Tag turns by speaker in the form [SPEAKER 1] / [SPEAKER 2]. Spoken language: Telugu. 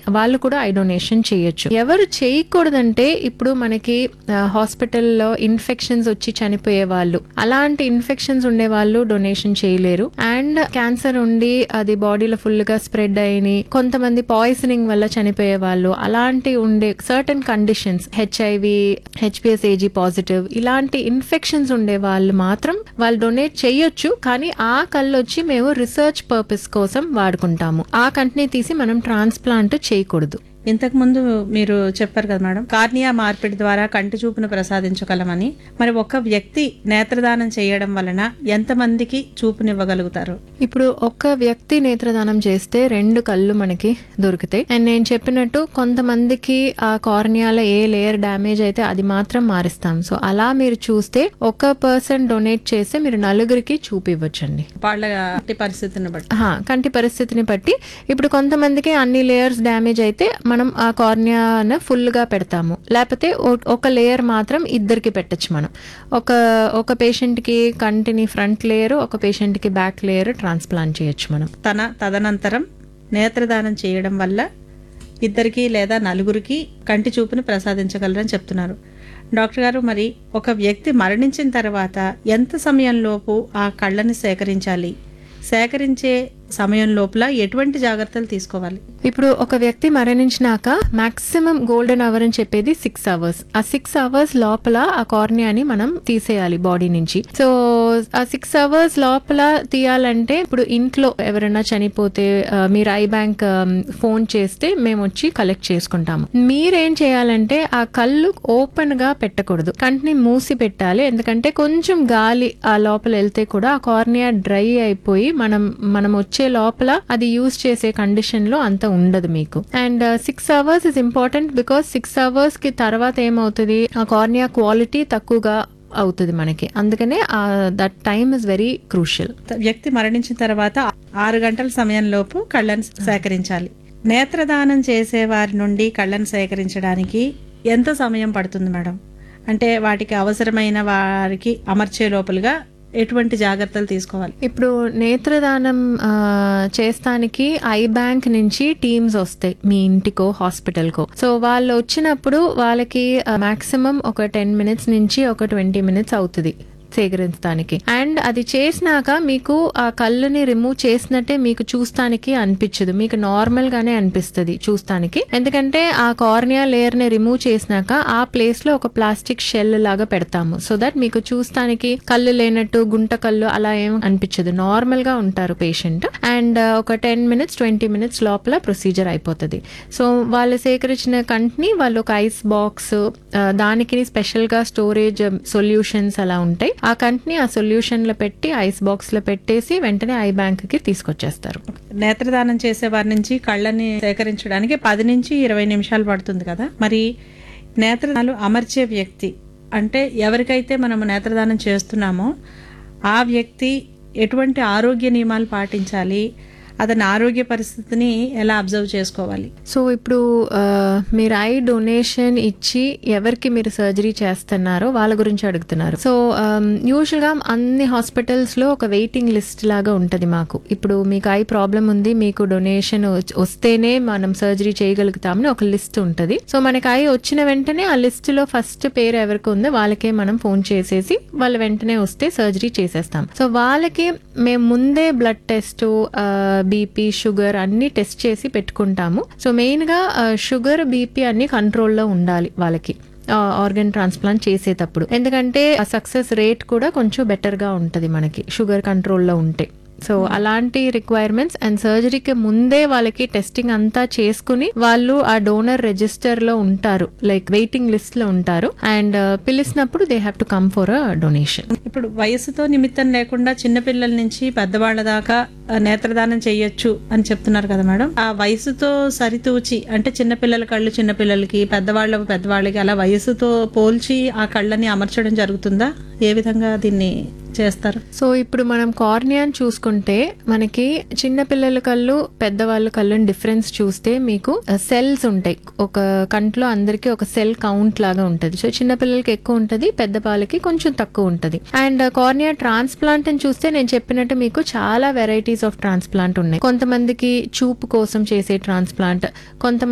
[SPEAKER 1] వాళ్ళు కూడా ఐ డొనేషన్ చేయొచ్చు ఎవరు చేయకూడదంటే ఇప్పుడు మనకి హాస్పిటల్లో ఇన్ఫెక్షన్స్ వచ్చి చనిపోయే వాళ్ళు అలాంటి ఇన్ఫెక్షన్స్ ఉండే వాళ్ళు డొనేషన్ చేయలేరు అండ్ క్యాన్సర్ ఉండి అది బాడీలో ఫుల్ గా స్ప్రెడ్ అయిని కొంతమంది పాయిజనింగ్ వల్ల చనిపోయే వాళ్ళు అలాంటి ఉండే certain conditions HIV HPS AG positive ఇలాంటి ఇన్ఫెక్షన్స్ ఉండే వాళ్ళు మాత్రం వాళ్ళు డొనేట్ చేయొచ్చు కానీ ఆ కళ్ళు వచ్చి మేము రీసెర్చ్ పర్పస్ కోసం వాడుకుంటాము ఆ కంటిని తీసి మనం ట్రాన్స్ప్లాంట్ చేయకూడదు
[SPEAKER 2] ఇంతకు ముందు మీరు చెప్పారు కదా మేడం కార్నియా మార్పిడి ద్వారా కంటి చూపును ప్రసాదించగలమని మరి ఒక వ్యక్తి నేత్రదానం చేయడం వలన ఎంతమందికి చూపునివ్వగలుగుతారు
[SPEAKER 1] ఇప్పుడు ఒక వ్యక్తి నేత్రదానం చేస్తే రెండు కళ్ళు మనకి దొరుకుతాయి అండ్ నేను చెప్పినట్టు కొంతమందికి ఆ కార్నియాల ఏ లేయర్ డ్యామేజ్ అయితే అది మాత్రం మారిస్తాం సో అలా మీరు చూస్తే ఒక పర్సన్ డొనేట్ చేస్తే మీరు నలుగురికి చూపివ్వచ్చండి
[SPEAKER 2] వాళ్ళ ఇంటి పరిస్థితిని బట్టి
[SPEAKER 1] హా, కంటి పరిస్థితిని బట్టి ఇప్పుడు కొంతమందికి అన్ని లేయర్స్ డ్యామేజ్ అయితే మనం ఆ కార్నియాను ఫుల్ గా పెడతాము లేకపోతే ఓ- ఒక లేయర్ మాత్రం ఇద్దరికి పెట్టచ్చు మనం ఒక ఒక పేషెంట్ కి కంటిని ఫ్రంట్ లేయర్ ఒక పేషెంట్ కి బ్యాక్ లేయర్ ట్రాన్స్ప్లాంట్ చేయొచ్చు మనం
[SPEAKER 2] తన తదనంతరం నేత్రదానం చేయడం వల్ల ఇద్దరికి లేదా నలుగురికి కంటి చూపును ప్రసాదించగలరని చెప్తున్నారు డాక్టర్ గారు మరి ఒక వ్యక్తి మరణించిన తర్వాత ఎంత సమయంలోపు ఆ కళ్ళని సేకరించాలి సేకరించే సమయం లోపల ఎటువంటి జాగ్రత్తలు తీసుకోవాలి
[SPEAKER 1] ఇప్పుడు ఒక వ్యక్తి మరణించినాక మాక్సిమం గోల్డెన్ అవర్ అని చెప్పేది సిక్స్ అవర్స్ ఆ సిక్స్ అవర్స్ లోపల ఆ కార్నియాని మనం తీసేయాలి బాడీ నుంచి సో ఆ సిక్స్ అవర్స్ లోపల తీయాలంటే ఇప్పుడు ఇంట్లో ఎవరైనా చనిపోతే ఆ, మీరు ఐ బ్యాంక్ ఫోన్ చేస్తే మేము వచ్చి కలెక్ట్ చేసుకుంటాము మీరేం చేయాలంటే ఆ కళ్ళు ఓపెన్ గా పెట్టకూడదు కంటిని మూసి పెట్టాలి ఎందుకంటే కొంచెం గాలి ఆ లోపల వెళ్తే కూడా ఆ కార్నియా డ్రై అయిపోయి మనం మనం వచ్చే లోపల అది యూజ్ చేసే కండిషన్ లో అంత ఉండదు మీకు and six hours is important because six hours కి తర్వాత ఏమవుతుంది ఆ కార్నియా క్వాలిటీ తక్కువగా అవుతుంది మనకి అందుకనే that time is very crucial
[SPEAKER 2] వ్యక్తి మరణించిన తర్వాత ఆరు గంటల సమయంలోపు కళ్ళను సేకరించాలి నేత్రదానం చేసే వారి నుండి కళ్ళను సేకరించడానికి ఎంత సమయం పడుతుంది మేడం అంటే వాటికి అవసరమైన వారికి అమర్చే లోపలుగా ఎటువంటి జాగ్రత్తలు తీసుకోవాలి
[SPEAKER 1] ఇప్పుడు నేత్రదానం ఆ, చేస్తానికి ఐ బ్యాంక్ నుంచి టీమ్స్ వస్తాయి మీ ఇంటికో హాస్పిటల్కో సో వాళ్ళు వచ్చినప్పుడు వాళ్ళకి మాక్సిమం ఒక టెన్ మినిట్స్ నుంచి ఒక ట్వంటీ మినిట్స్ అవుతుంది సేకరించడానికి అండ్ అది చేసినాక మీకు ఆ కళ్ళుని రిమూవ్ చేసినట్టే మీకు చూస్తానికి అనిపించదు మీకు నార్మల్ గానే అనిపిస్తుంది చూస్తానికి ఎందుకంటే ఆ కార్నియా లేయర్ ని రిమూవ్ చేసినాక ఆ ప్లేస్ లో ఒక ప్లాస్టిక్ షెల్ లాగా పెడతాము సో దట్ మీకు చూస్తానికి కళ్ళు లేనట్టు గుంట కళ్ళు అలా ఏం అనిపించదు నార్మల్ గా ఉంటారు పేషెంట్ అండ్ ఒక టెన్ మినిట్స్ ట్వంటీ మినిట్స్ లోపల ప్రొసీజర్ అయిపోతుంది సో వాళ్ళు సేకరించిన కంటిని వాళ్ళు ఒక ఐస్ బాక్స్ దానికి స్పెషల్ గా స్టోరేజ్ సొల్యూషన్స్ అలా ఉంటాయి ఆ కంటిని ఆ సొల్యూషన్ లో పెట్టి ఐస్ బాక్స్ లో పెట్టేసి వెంటనే ఐ బ్యాంక్ కి తీసుకొచ్చేస్తారు
[SPEAKER 2] నేత్రదానం చేసే వారి నుంచి కళ్ళని సేకరించడానికి పది నుంచి ఇరవై నిమిషాలు పడుతుంది కదా మరి నేత్రదానాలు అమర్చే వ్యక్తి అంటే ఎవరికైతే మనము నేత్రదానం చేస్తున్నామో ఆ వ్యక్తి ఎటువంటి ఆరోగ్య నియమాలు పాటించాలి అతని ఆరోగ్య పరిస్థితిని ఎలా అబ్జర్వ్ చేసుకోవాలి
[SPEAKER 1] సో ఇప్పుడు ఆ, మీరు ఐ డొనేషన్ ఇచ్చి ఎవరికి మీరు సర్జరీ చేస్తున్నారో వాళ్ళ గురించి అడుగుతున్నారు సో యూజువల్ గా అన్ని హాస్పిటల్స్ లో ఒక వెయిటింగ్ లిస్ట్ లాగా ఉంటది మాకు ఇప్పుడు మీకు ఐ ప్రాబ్లం ఉంది మీకు డొనేషన్ వస్తేనే మనం సర్జరీ చేయగలుగుతామని ఒక లిస్ట్ ఉంటది సో మనకి ఐ వచ్చిన వెంటనే ఆ లిస్ట్ లో ఫస్ట్ పేరు ఎవరికి ఉందో వాళ్ళకే మనం ఫోన్ చేసేసి వాళ్ళు వెంటనే వస్తే సర్జరీ చేసేస్తాం సో వాళ్ళకి మేము ముందే బ్లడ్ టెస్ట్ బీపీ షుగర్ అన్ని టెస్ట్ చేసి పెట్టుకుంటాము సో మెయిన్ గా షుగర్ బీపీ అన్ని కంట్రోల్లో ఉండాలి వాళ్ళకి ఆర్గన్ ట్రాన్స్ప్లాంట్ చేసేటప్పుడు ఎందుకంటే ఆ సక్సెస్ రేట్ కూడా కొంచెం బెటర్ గా ఉంటది మనకి షుగర్ కంట్రోల్లో ఉంటే సో అలాంటి రిక్వైర్మెంట్స్ అండ్ సర్జరీకి ముందే వాళ్ళకి టెస్టింగ్ అంతా చేసుకుని వాళ్ళు ఆ డోనర్ రిజిస్టర్ లో ఉంటారు లైక్ వెయిటింగ్ లిస్ట్ లో ఉంటారు అండ్ పిలిచినప్పుడు they have to come for a donation
[SPEAKER 2] ఇప్పుడు వయసుతో నిమిత్తం లేకుండా చిన్నపిల్లల నుంచి పెద్దవాళ్ళ దాకా ఆ, నేత్రదానం చేయొచ్చు అని చెప్తున్నారు కదా మేడం ఆ వయసుతో సరితూచి అంటే చిన్నపిల్లల కళ్ళు చిన్నపిల్లలకి పెద్దవాళ్ళ పెద్దవాళ్ళకి అలా వయసుతో పోల్చి ఆ కళ్ళని అమర్చడం జరుగుతుందా ఏ విధంగా దీన్ని చేస్తారు
[SPEAKER 1] సో ఇప్పుడు మనం కార్నియాని చూసుకుంటే మనకి చిన్న పిల్లల కళ్ళు పెద్దవాళ్ళ కళ్ళు డిఫరెన్స్ చూస్తే మీకు సెల్స్ ఉంటాయి ఒక కంట్లో అందరికి ఒక సెల్ కౌంట్ లాగా ఉంటది సో చిన్న పిల్లలకి ఎక్కువ ఉంటది పెద్ద వాళ్ళకి కొంచెం తక్కువ ఉంటది అండ్ కార్నియా ట్రాన్స్ప్లాంట్ అని చూస్తే నేను చెప్పినట్టు మీకు చాలా వెరైటీస్ ఆఫ్ ట్రాన్స్ప్లాంట్ ఉన్నాయి కొంతమందికి చూపు కోసం చేసే ట్రాన్స్ప్లాంట్ కొంతమంది